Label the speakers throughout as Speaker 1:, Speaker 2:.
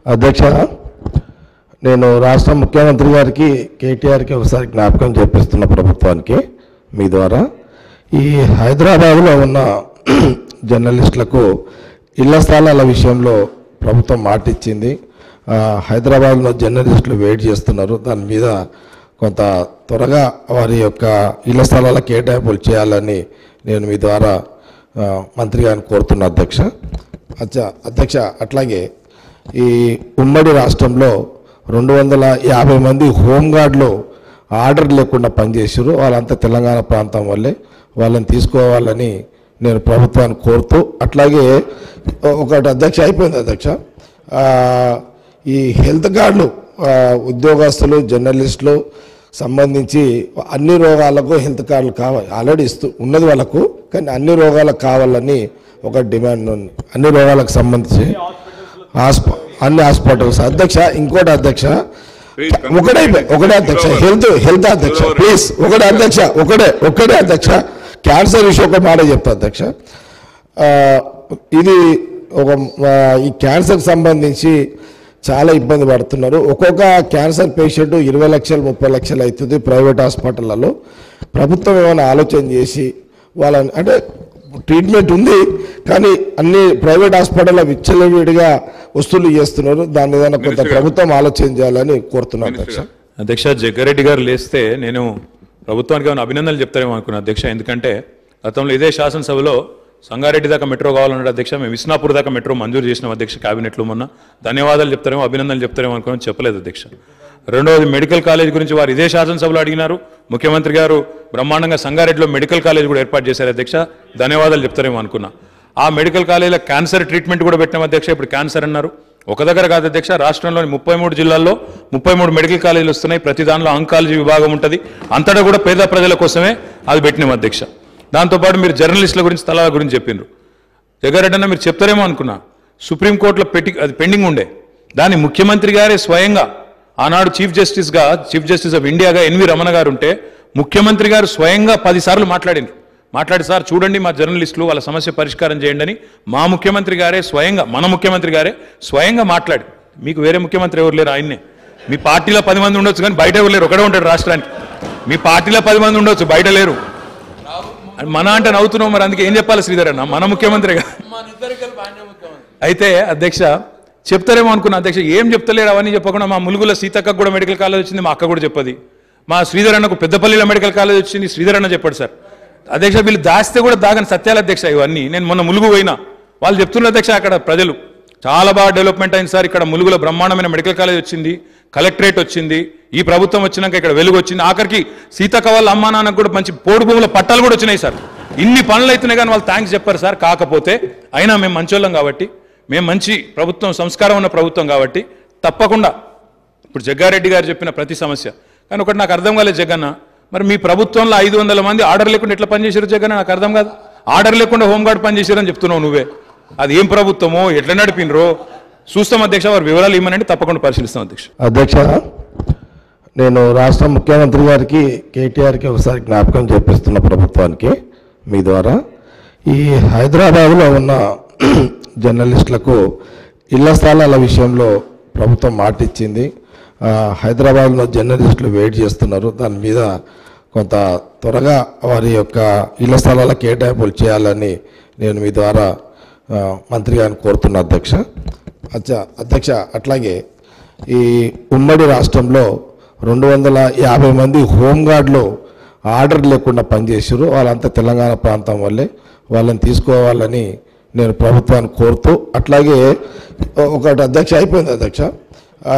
Speaker 1: అధ్యక్ష నేను రాష్ట్ర ముఖ్యమంత్రి గారికి కేటీఆర్కి ఒకసారి జ్ఞాపకం చేపిస్తున్న ప్రభుత్వానికి మీ ద్వారా ఈ హైదరాబాద్లో ఉన్న జర్నలిస్టులకు ఇళ్ల స్థలాల విషయంలో ప్రభుత్వం మాట ఇచ్చింది ఆ, హైదరాబాద్లో జర్నలిస్టులు వెయిట్ చేస్తున్నారు దాని మీద కొంత త్వరగా వారి యొక్క ఇళ్ల స్థలాల కేటాయింపులు చేయాలని నేను మీ ద్వారా ఆ, మంత్రి గారిని కోరుతున్నా అధ్యక్ష అచ్చ అధ్యక్ష అట్లాగే ఈ ఉమ్మడి రాష్ట్రంలో రెండు వందల యాభై మంది హోంగార్డులు ఆర్డర్ లేకుండా పనిచేసారు వాళ్ళంతా తెలంగాణ ప్రాంతం వల్లే వాళ్ళని తీసుకోవాలని నేను ప్రభుత్వాన్ని కోరుతూ అట్లాగే ఒకటి అధ్యక్ష అయిపోయింది అధ్యక్ష ఆ, ఈ హెల్త్ కార్డులు ఆ, ఉద్యోగస్తులు జర్నలిస్టులు సంబంధించి అన్ని రోగాలకు హెల్త్ కార్డులు కావాలి ఆల్రెడీ ఇస్తూ ఉన్నది వాళ్ళకు కానీ అన్ని రోగాలకు కావాలని ఒక డిమాండ్ ఉంది అన్ని రోగాలకు సంబంధించి హాస్ప అన్ని హాస్పిటల్స్ అధ్యక్ష ఇంకోటి అధ్యక్ష ఒకటే ఒకటే అధ్యక్ష హెల్త్ హెల్త్ అధ్యక్ష ప్లీజ్ ఒకటే అధ్యక్ష ఒకటే ఒకటే అధ్యక్ష క్యాన్సర్ విషయం ఒక మాట చెప్తా అధ్యక్ష ఆ, ఇది ఒక ఆ, ఈ క్యాన్సర్ సంబంధించి చాలా ఇబ్బంది పడుతున్నారు ఒక్కొక్క క్యాన్సర్ పేషెంట్ ఇరవై లక్షలు ముప్పై లక్షలు అవుతుంది ప్రైవేట్ హాస్పిటళ్లలో ప్రభుత్వం ఏమైనా ఆలోచన చేసి వాళ్ళని అంటే ట్రీట్మెంట్ ఉంది కానీ అన్ని ప్రైవేట్ హాస్పిటల్లో విచ్చలవిడిగా వసూలు చేస్తున్నారు దాని ఏదైనా కొంత ప్రభుత్వం ఆలోచన చేయాలని కోరుతున్నాను అధ్యక్ష
Speaker 2: అధ్యక్ష జగ్గారెడ్డి గారు లేస్తే నేను ప్రభుత్వానికి ఏమైనా అభినందనలు చెప్తారేమో అనుకున్నా అధ్యక్ష ఎందుకంటే గతంలో ఇదే శాసనసభలో సంగారెడ్డి దాకా మెట్రో కావాలన్నాడు అధ్యక్ష మేము విస్నాపూర్ దాకా మెట్రో మంజూరు చేసినాం అధ్యక్ష క్యాబినెట్లో మొన్న ధన్యవాదాలు చెప్తారేమో అభినందనలు చెప్తారేమో అనుకున్నాం చెప్పలేదు అధ్యక్ష రెండవది మెడికల్ కాలేజ్ గురించి వారు ఇదే శాసనసభలో అడిగినారు ముఖ్యమంత్రి గారు బ్రహ్మాండంగా సంగారెడ్డిలో మెడికల్ కాలేజ్ కూడా ఏర్పాటు చేశారు అధ్యక్ష ధన్యవాదాలు చెప్తారేమో అనుకున్నా ఆ మెడికల్ కాలేజీలో క్యాన్సర్ ట్రీట్మెంట్ కూడా పెట్టినాం అధ్యక్ష ఇప్పుడు క్యాన్సర్ అన్నారు ఒక దగ్గర కాదు అధ్యక్ష రాష్ట్రంలోని ముప్పై మూడు జిల్లాల్లో ముప్పై మూడు మెడికల్ కాలేజీలు వస్తున్నాయి ప్రతి దానిలో అంకాలజీ విభాగం ఉంటుంది అంతటా కూడా పేద ప్రజల కోసమే అది పెట్టినాం అధ్యక్ష దాంతోపాటు మీరు జర్నలిస్టుల గురించి స్థలాల గురించి చెప్పిండ్రు జగ్గారెడ్డి అన్న మీరు చెప్తారేమో అనుకున్నా సుప్రీంకోర్టులో పెట్టి అది పెండింగ్ ఉండే దాన్ని ముఖ్యమంత్రి గారే స్వయంగా ఆనాడు చీఫ్ జస్టిస్గా చీఫ్ జస్టిస్ ఆఫ్ ఇండియాగా ఎన్వి రమణ గారు ఉంటే ముఖ్యమంత్రి గారు స్వయంగా పదిసార్లు మాట్లాడిండ్రు మాట్లాడి సార్ చూడండి మా జర్నలిస్టులు వాళ్ళ సమస్య పరిష్కారం చేయండి అని మా ముఖ్యమంత్రి గారే స్వయంగా మన ముఖ్యమంత్రి గారే స్వయంగా మాట్లాడి మీకు వేరే ముఖ్యమంత్రి ఎవరు లేరు ఆయన్నే మీ పార్టీలో పది మంది ఉండొచ్చు కానీ బయట ఎవరు లేరు ఒకడే ఉంటాడు రాష్ట్రానికి మీ పార్టీలో పది మంది ఉండొచ్చు బయట లేరు మన అంటే నవ్వుతున్నావు మరి అందుకే ఏం చెప్పాలి శ్రీధర్ అన్న మన ముఖ్యమంత్రిగా అయితే అధ్యక్ష చెప్తారేమో అనుకున్నా అధ్యక్ష ఏం చెప్తలేరు అవన్నీ చెప్పకుండా మా ములుగుల సీతక్క కూడా మెడికల్ కాలేజ్ వచ్చింది మా అక్క కూడా చెప్పది మా శ్రీధర్ అన్నకు పెద్దపల్లిలో మెడికల్ కాలేజ్ వచ్చింది శ్రీధర్ అన్న చెప్పాడు సార్ అధ్యక్ష వీళ్ళు దాస్తే కూడా దాగని సత్యాల అధ్యక్ష ఇవన్నీ నేను మొన్న ములుగు పోయినా వాళ్ళు చెప్తున్న అధ్యక్ష అక్కడ ప్రజలు చాలా బాగా డెవలప్మెంట్ అయింది సార్ ఇక్కడ ములుగులో బ్రహ్మాండమైన మెడికల్ కాలేజ్ వచ్చింది కలెక్టరేట్ వచ్చింది ఈ ప్రభుత్వం వచ్చినాక ఇక్కడ వెలుగు వచ్చింది ఆఖరికి సీతక్క వాళ్ళ అమ్మా నాన్నకు కూడా మంచి పోడు భూముల పట్టాలు కూడా వచ్చినాయి సార్ ఇన్ని పనులు అవుతున్నాయి కానీ వాళ్ళు థ్యాంక్స్ చెప్పారు సార్ కాకపోతే అయినా మేము మంచోళ్ళం కాబట్టి మేము మంచి ప్రభుత్వం సంస్కారం ఉన్న ప్రభుత్వం కాబట్టి తప్పకుండా ఇప్పుడు జగ్గారెడ్డి గారు చెప్పిన ప్రతి సమస్య కానీ ఒకటి నాకు అర్థం కాలేదు జగన్న మరి మీ ప్రభుత్వంలో ఐదు వందల మంది ఆర్డర్ లేకుండా ఎట్లా పనిచేసారు జగన్న నాకు అర్థం కాదు ఆర్డర్ లేకుండా హోంగార్డ్ పనిచేసారని చెప్తున్నావు నువ్వే అది ఏం ప్రభుత్వమో ఎట్లా నడిపినరో చూస్తాం అధ్యక్ష వారి వివరాలు ఇవ్వమనండి తప్పకుండా పరిశీలిస్తాం అధ్యక్ష
Speaker 1: అధ్యక్ష నేను రాష్ట్ర ముఖ్యమంత్రి గారికి కేటీఆర్కి ఒకసారి జ్ఞాపకం చేపిస్తున్న ప్రభుత్వానికి మీ ద్వారా ఈ హైదరాబాద్లో ఉన్న జర్నలిస్టులకు ఇళ్ల స్థలాల విషయంలో ప్రభుత్వం మాట ఇచ్చింది ఆ, హైదరాబాద్లో జర్నలిస్టులు వెయిట్ చేస్తున్నారు దాని మీద కొంత త్వరగా వారి యొక్క ఇళ్ల స్థలాల కేటాయింపులు చేయాలని నేను మీ ద్వారా ఆ, మంత్రి గారిని కోరుతున్నా అధ్యక్ష అచ్చ అధ్యక్ష అట్లాగే ఈ ఉమ్మడి రాష్ట్రంలో రెండు వందల యాభై మంది హోంగార్డులు ఆర్డర్ లేకుండా పనిచేసారు వాళ్ళంతా తెలంగాణ ప్రాంతం వల్లే వాళ్ళని తీసుకోవాలని నేను ప్రభుత్వాన్ని కోరుతూ అట్లాగే ఒకటి అధ్యక్ష అయిపోయింది అధ్యక్ష ఆ,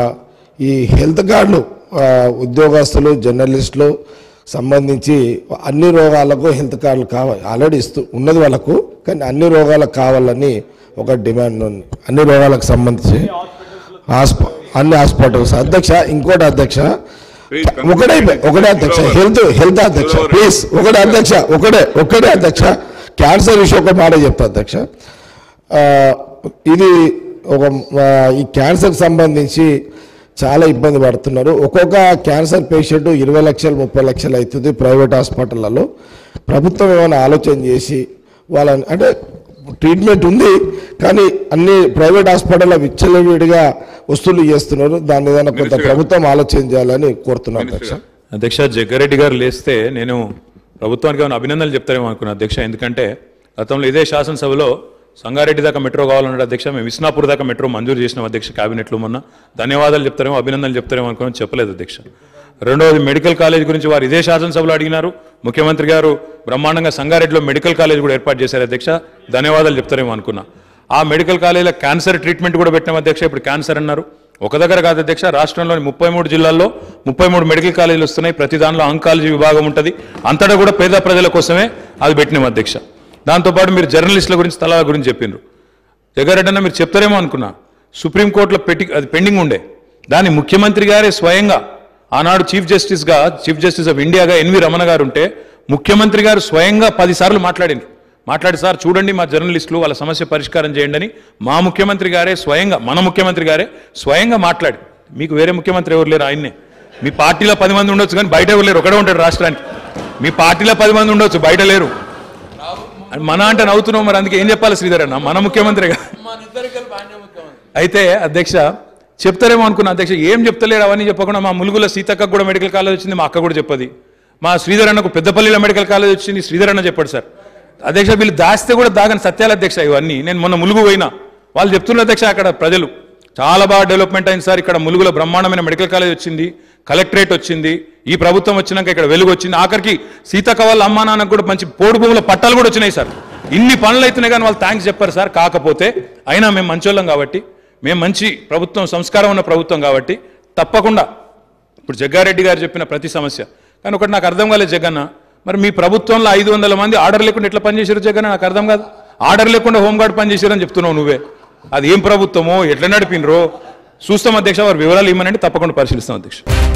Speaker 1: ఈ హెల్త్ కార్డులు ఆ, ఉద్యోగస్తులు జర్నలిస్టులు సంబంధించి అన్ని రోగాలకు హెల్త్ కార్డులు కావాలి ఆల్రెడీ ఇస్తూ ఉన్నది వాళ్ళకు కానీ అన్ని రోగాలకు కావాలని ఒక డిమాండ్ ఉంది అన్ని రోగాలకు సంబంధించి హాస్ప అన్ని హాస్పిటల్స్ అధ్యక్ష ఇంకోటి అధ్యక్ష ఒకటే ఒకటే అధ్యక్ష హెల్త్ హెల్త్ అధ్యక్ష ప్లీజ్ ఒకటే అధ్యక్ష ఒకటే ఒకటే అధ్యక్ష క్యాన్సర్ విషయం ఒక మాట చెప్తా అధ్యక్ష ఆ, ఇది ఒక ఆ, ఈ క్యాన్సర్ సంబంధించి చాలా ఇబ్బంది పడుతున్నారు ఒక్కొక్క క్యాన్సర్ పేషెంట్ ఇరవై లక్షలు ముప్పై లక్షలు అవుతుంది ప్రైవేట్ హాస్పిటళ్లలో ప్రభుత్వం ఏమైనా ఆలోచన చేసి వాళ్ళని అంటే ట్రీట్మెంట్ ఉంది కానీ అన్ని ప్రైవేట్ హాస్పిటల్ విచ్చలవిడిగా వసూలు చేస్తున్నారు దాన్ని ఏదైనా కొంత
Speaker 2: మినిస్టర్ గారు.
Speaker 1: ప్రభుత్వం ఆలోచన చేయాలని కోరుతున్నాను అధ్యక్ష
Speaker 2: అధ్యక్ష జగ్గారెడ్డి గారు లేస్తే నేను ప్రభుత్వానికి ఏమైనా అభినందనలు చెప్తారేమో అనుకున్నా అధ్యక్ష ఎందుకంటే గతంలో ఇదే శాసనసభలో సంగారెడ్డి దాకా మెట్రో కావాలన్నాడు అధ్యక్ష మేము విస్నాపూర్ దాకా మెట్రో మంజూరు చేసినాం అధ్యక్ష క్యాబినెట్లో మొన్న ధన్యవాదాలు చెప్తారేమో అభినందనలు చెప్తారేమో అనుకుని చెప్పలేదు అధ్యక్ష రెండవది మెడికల్ కాలేజ్ గురించి వారు ఇదే శాసనసభలో అడిగినారు ముఖ్యమంత్రి గారు బ్రహ్మాండంగా సంగారెడ్డిలో మెడికల్ కాలేజ్ కూడా ఏర్పాటు చేశారు అధ్యక్ష ధన్యవాదాలు చెప్తారేమో అనుకున్నా ఆ మెడికల్ కాలేజీలో క్యాన్సర్ ట్రీట్మెంట్ కూడా పెట్టినాం అధ్యక్ష ఇప్పుడు క్యాన్సర్ అన్నారు ఒక దగ్గర కాదు అధ్యక్ష రాష్ట్రంలోని ముప్పై మూడు జిల్లాల్లో ముప్పై మూడు మెడికల్ కాలేజీలు వస్తున్నాయి ప్రతి దానిలో ఆంకాలజీ విభాగం ఉంటుంది అంతటా కూడా పేద ప్రజల కోసమే అది పెట్టినాం అధ్యక్ష దాంతోపాటు మీరు జర్నలిస్టుల గురించి తలాల గురించి చెప్పిండ్రు జగ్గారెడ్డి అన్న మీరు చెప్తారేమో అనుకున్నా సుప్రీంకోర్టులో పెట్టి అది పెండింగ్ ఉండే దాన్ని ముఖ్యమంత్రి గారే స్వయంగా ఆనాడు చీఫ్ జస్టిస్గా చీఫ్ జస్టిస్ ఆఫ్ ఇండియాగా ఎన్వి రమణ గారు ఉంటే ముఖ్యమంత్రి గారు స్వయంగా పదిసార్లు మాట్లాడిండ్రు మాట్లాడి సార్ చూడండి మా జర్నలిస్టులు వాళ్ళ సమస్య పరిష్కారం చేయండి అని మా ముఖ్యమంత్రి గారే స్వయంగా మన ముఖ్యమంత్రి గారే స్వయంగా మాట్లాడి మీకు వేరే ముఖ్యమంత్రి ఎవరు లేరు ఆయన్నే మీ పార్టీలో పది మంది ఉండొచ్చు కానీ బయట ఎవరు లేరు ఒకడే ఉంటాడు రాష్ట్రానికి మీ పార్టీలో పది మంది ఉండొచ్చు బయట లేరు మన అంటే నవ్వుతున్నావు మరి అందుకే ఏం చెప్పాలి శ్రీధర్ అన్న మన ముఖ్యమంత్రిగా అయితే అధ్యక్ష చెప్తారేమో అనుకున్నా అధ్యక్ష ఏం చెప్తలేడు అవన్నీ చెప్పకుండా మా ములుగుల సీతక్క కూడా మెడికల్ కాలేజ్ వచ్చింది మా అక్క కూడా చెప్పది మా శ్రీధర్ అన్నకు పెద్దపల్లిలో మెడికల్ కాలేజ్ వచ్చింది శ్రీధర్ అన్న చెప్పాడు సార్ అధ్యక్ష వీళ్ళు దాస్తే కూడా దాగని సత్యాల అధ్యక్ష ఇవన్నీ నేను మొన్న ములుగు పోయినా వాళ్ళు చెప్తున్నారు అధ్యక్ష అక్కడ ప్రజలు చాలా బాగా డెవలప్మెంట్ అయింది సార్ ఇక్కడ ములుగులో బ్రహ్మాండమైన మెడికల్ కాలేజ్ వచ్చింది కలెక్టరేట్ వచ్చింది ఈ ప్రభుత్వం వచ్చినాక ఇక్కడ వెలుగు వచ్చింది ఆఖరికి సీతక్క వాళ్ళ అమ్మా నాన్నకు కూడా మంచి పోడు భూముల పట్టాలు కూడా వచ్చినాయి సార్ ఇన్ని పనులు అవుతున్నాయి కానీ వాళ్ళు థ్యాంక్స్ చెప్పారు సార్ కాకపోతే అయినా మేము మంచోళ్ళం కాబట్టి మేము మంచి ప్రభుత్వం సంస్కారం ఉన్న ప్రభుత్వం కాబట్టి తప్పకుండా ఇప్పుడు జగ్గారెడ్డి గారు చెప్పిన ప్రతి సమస్య కానీ ఒకటి నాకు అర్థం కాలేదు జగన్న మరి మీ ప్రభుత్వంలో ఐదు వందల మంది ఆర్డర్ లేకుండా ఎట్లా పనిచేసారు జగన్న నాకు అర్థం కాదు ఆర్డర్ లేకుండా హోంగార్డ్ పనిచేసారని చెప్తున్నావు నువ్వే అది ఏం ప్రభుత్వమో ఎట్లా నడిపినరో చూస్తాం అధ్యక్ష వారి వివరాలు ఇమ్మనండి తప్పకుండా పరిశీలిస్తాం అధ్యక్ష